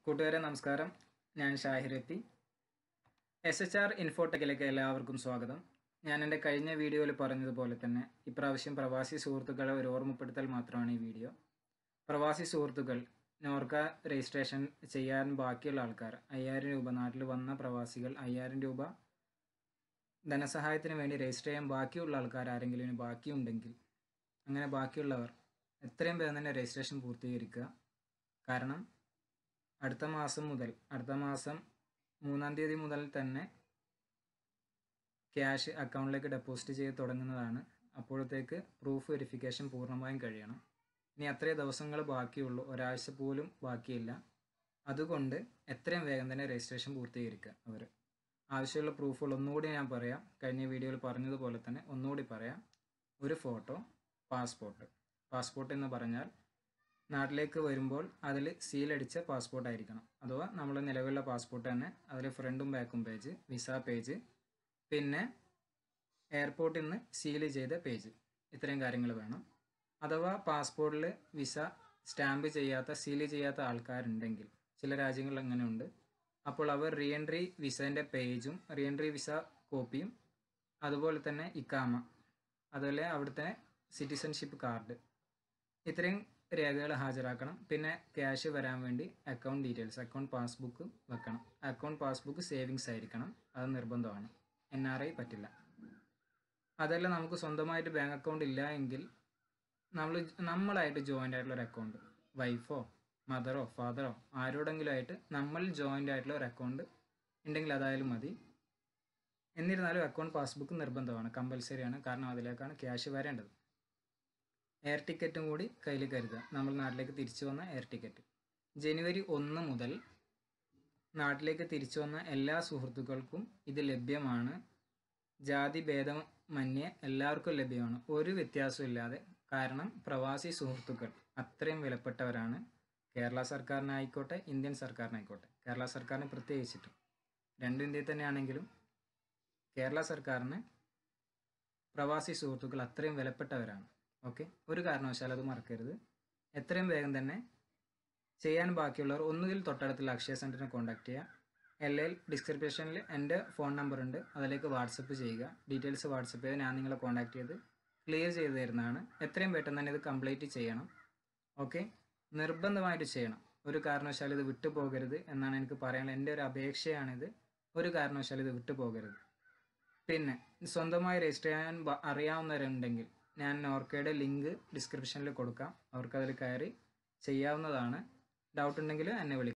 കൂട്ടുകാരെ നമസ്കാരം ഞാൻ ഷാഹിർ എത്തി എസ് എച്ച് ആർ ഇൻഫോടെക്കിലേക്ക് എല്ലാവർക്കും സ്വാഗതം ഞാൻ എൻ്റെ കഴിഞ്ഞ വീഡിയോയിൽ പറഞ്ഞതുപോലെ തന്നെ ഇപ്രാവശ്യം പ്രവാസി സുഹൃത്തുക്കളെ ഒരു ഓർമ്മപ്പെടുത്തൽ മാത്രമാണ് ഈ വീഡിയോ പ്രവാസി സുഹൃത്തുക്കൾ നോർക്ക രജിസ്ട്രേഷൻ ചെയ്യാൻ ബാക്കിയുള്ള ആൾക്കാർ അയ്യായിരം രൂപ നാട്ടിൽ വന്ന പ്രവാസികൾ അയ്യായിരം രൂപ ധനസഹായത്തിന് വേണ്ടി രജിസ്റ്റർ ചെയ്യാൻ ബാക്കിയുള്ള ആൾക്കാർ ആരെങ്കിലും ഇനി ബാക്കിയുണ്ടെങ്കിൽ അങ്ങനെ ബാക്കിയുള്ളവർ എത്രയും വേഗം തന്നെ രജിസ്ട്രേഷൻ പൂർത്തീകരിക്കുക കാരണം അടുത്ത മാസം മുതൽ അടുത്ത മാസം മൂന്നാം തീയതി മുതൽ തന്നെ ക്യാഷ് അക്കൗണ്ടിലേക്ക് ഡെപ്പോസിറ്റ് ചെയ്ത് തുടങ്ങുന്നതാണ് അപ്പോഴത്തേക്ക് പ്രൂഫ് വെരിഫിക്കേഷൻ പൂർണ്ണമായും കഴിയണം ഇനി അത്രേ ദിവസങ്ങൾ ബാക്കിയുള്ളൂ ഒരാഴ്ച പോലും ബാക്കിയില്ല അതുകൊണ്ട് എത്രയും വേഗം തന്നെ രജിസ്ട്രേഷൻ പൂർത്തീകരിക്കുക അവർ ആവശ്യമുള്ള പ്രൂഫുകൾ ഒന്നുകൂടി ഞാൻ പറയാം കഴിഞ്ഞ വീഡിയോയിൽ പറഞ്ഞതുപോലെ തന്നെ ഒന്നുകൂടി പറയാം ഒരു ഫോട്ടോ പാസ്പോർട്ട് പാസ്പോർട്ട് എന്ന് പറഞ്ഞാൽ നാട്ടിലേക്ക് വരുമ്പോൾ അതിൽ സീലടിച്ച പാസ്പോർട്ട് ആയിരിക്കണം അഥവാ നമ്മൾ നിലവിലുള്ള പാസ്പോർട്ട് തന്നെ അതിൽ ഫ്രണ്ടും ബാക്കും പേജ് വിസ പേജ് പിന്നെ എയർപോർട്ടിൽ നിന്ന് സീൽ ചെയ്ത പേജ് ഇത്രയും കാര്യങ്ങൾ വേണം അഥവാ പാസ്പോർട്ടിൽ വിസ സ്റ്റാമ്പ് ചെയ്യാത്ത സീൽ ചെയ്യാത്ത ആൾക്കാരുണ്ടെങ്കിൽ ചില രാജ്യങ്ങളിൽ അങ്ങനെ ഉണ്ട് അപ്പോൾ അവർ റീ എൻട്രി വിസേൻ്റെ പേജും റീ എൻട്രി വിസ കോപ്പിയും അതുപോലെ തന്നെ ഇക്കാമ അതുപോലെ അവിടുത്തെ സിറ്റിസൺഷിപ്പ് കാർഡ് ഇത്രയും രേഖകൾ ഹാജരാക്കണം പിന്നെ ക്യാഷ് വരാൻ വേണ്ടി അക്കൗണ്ട് ഡീറ്റെയിൽസ് അക്കൗണ്ട് പാസ്ബുക്ക് വെക്കണം അക്കൗണ്ട് പാസ്ബുക്ക് സേവിങ്സ് ആയിരിക്കണം അത് നിർബന്ധമാണ് എൻ ആർ ഐ പറ്റില്ല അതല്ല നമുക്ക് സ്വന്തമായിട്ട് ബാങ്ക് അക്കൗണ്ട് ഇല്ല എങ്കിൽ നമ്മൾ നമ്മളായിട്ട് ജോയിൻ്റ് ആയിട്ടുള്ള ഒരു അക്കൗണ്ട് വൈഫോ മദറോ ഫാദറോ ആരോടെങ്കിലും ആയിട്ട് നമ്മൾ ജോയിൻ്റ് ആയിട്ടുള്ള ഒരു അക്കൗണ്ട് ഉണ്ടെങ്കിൽ അതായാലും മതി എന്നിരുന്നാലും അക്കൗണ്ട് പാസ്ബുക്ക് നിർബന്ധമാണ് കമ്പൽസറിയാണ് കാരണം അതിലേക്കാണ് ക്യാഷ് വരേണ്ടത് എയർ ടിക്കറ്റും കൂടി കയ്യിൽ കരുതുക നമ്മൾ നാട്ടിലേക്ക് തിരിച്ചു വന്ന എയർ ടിക്കറ്റ് ജനുവരി ഒന്ന് മുതൽ നാട്ടിലേക്ക് തിരിച്ചു വന്ന എല്ലാ സുഹൃത്തുക്കൾക്കും ഇത് ലഭ്യമാണ് ജാതി ഭേദമന്യേ എല്ലാവർക്കും ലഭ്യമാണ് ഒരു വ്യത്യാസവും ഇല്ലാതെ കാരണം പ്രവാസി സുഹൃത്തുക്കൾ അത്രയും വിലപ്പെട്ടവരാണ് കേരള സർക്കാരിനായിക്കോട്ടെ ഇന്ത്യൻ സർക്കാരിനായിക്കോട്ടെ കേരള സർക്കാരിന് പ്രത്യേകിച്ചിട്ടും രണ്ടും ഇന്ത്യയിൽ തന്നെയാണെങ്കിലും കേരള സർക്കാരിന് പ്രവാസി സുഹൃത്തുക്കൾ അത്രയും വിലപ്പെട്ടവരാണ് ഓക്കെ ഒരു കാരണവശാലും അത് മറക്കരുത് എത്രയും വേഗം തന്നെ ചെയ്യാൻ ബാക്കിയുള്ളവർ ഒന്നുകിൽ തൊട്ടടുത്തുള്ള അക്ഷയ സെൻറ്ററിനെ കോൺടാക്ട് ചെയ്യുക അല്ലെങ്കിൽ ഡിസ്ക്രിപ്ഷനിൽ എൻ്റെ ഫോൺ നമ്പർ ഉണ്ട് അതിലേക്ക് വാട്സപ്പ് ചെയ്യുക ഡീറ്റെയിൽസ് വാട്സപ്പ് ചെയ്ത് ഞാൻ നിങ്ങളെ കോൺടാക്ട് ചെയ്ത് ക്ലിയർ ചെയ്ത് തരുന്നതാണ് എത്രയും പെട്ടെന്ന് തന്നെ ഇത് കംപ്ലീറ്റ് ചെയ്യണം ഓക്കെ നിർബന്ധമായിട്ട് ചെയ്യണം ഒരു കാരണവശാലും ഇത് വിട്ടു പോകരുത് എന്നാണ് എനിക്ക് പറയാനുള്ളത് എൻ്റെ ഒരു അപേക്ഷയാണിത് ഒരു കാരണവശാലും ഇത് വിട്ടു പോകരുത് പിന്നെ സ്വന്തമായി രജിസ്റ്റർ ചെയ്യാൻ ബ- അറിയാവുന്നവരുണ്ടെങ്കിൽ ഞാൻ നോർക്കയുടെ ലിങ്ക് ഡിസ്ക്രിപ്ഷനിൽ കൊടുക്കാം അവർക്കതിൽ കയറി ചെയ്യാവുന്നതാണ് ഡൗട്ട് ഉണ്ടെങ്കിൽ എന്നെ വിളിക്കാം